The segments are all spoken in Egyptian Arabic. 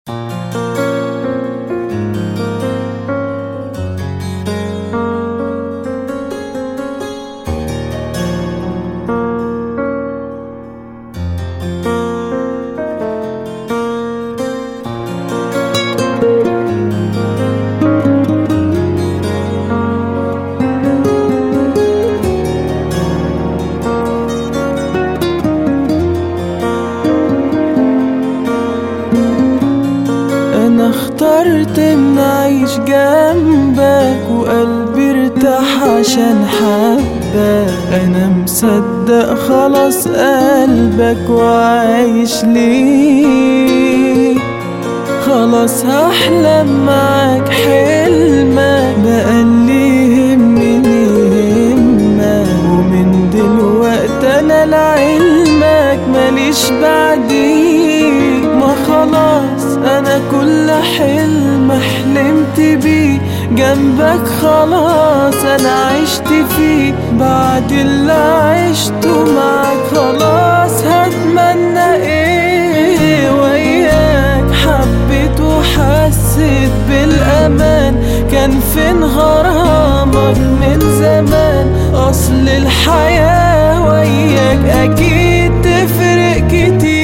انا اخترت ان اعيش جنبك وقلبي ارتاح عشان حبك انا مصدق خلاص قلبك وعايش ليك خلاص هحلم معاك حلمك بقى اللي يهمني يهمك ومن دلوقتي انا لعلمك ماليش بعديك ما خلاص انا كل حلم حلمت بيه جنبك خلاص انا عشت فيه بعد اللي عشته معاك خلاص هتمنى ايه وياك حبيت وحسيت بالامان كان فين غرامك من زمان اصل الحياة وياك اكيد تفرق كتير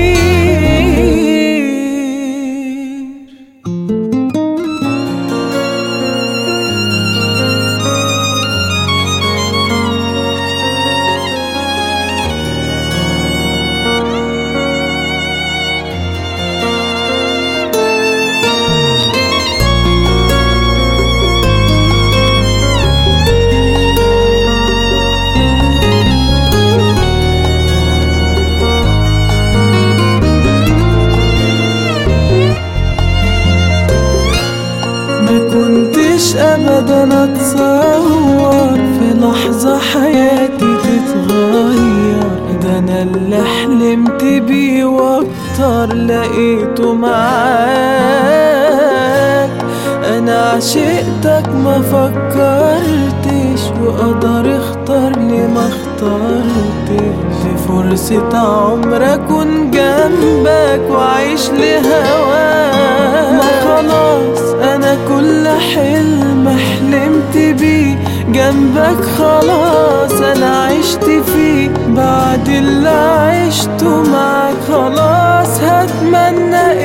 ما كنتش ابدا اتصور في لحظة حياتي تتغير ده انا اللي حلمت بيه واكتر لقيته معاك انا عشقتك ما فكرتش وقدر اختار لي ما اخترتش دي فرصة عمر اكون جنبك واعيش لهواك ما خلاص انا كل حلم حلمت بيه جنبك خلاص انا عشت فيه بعد اللي عشته معاك خلاص هتمنى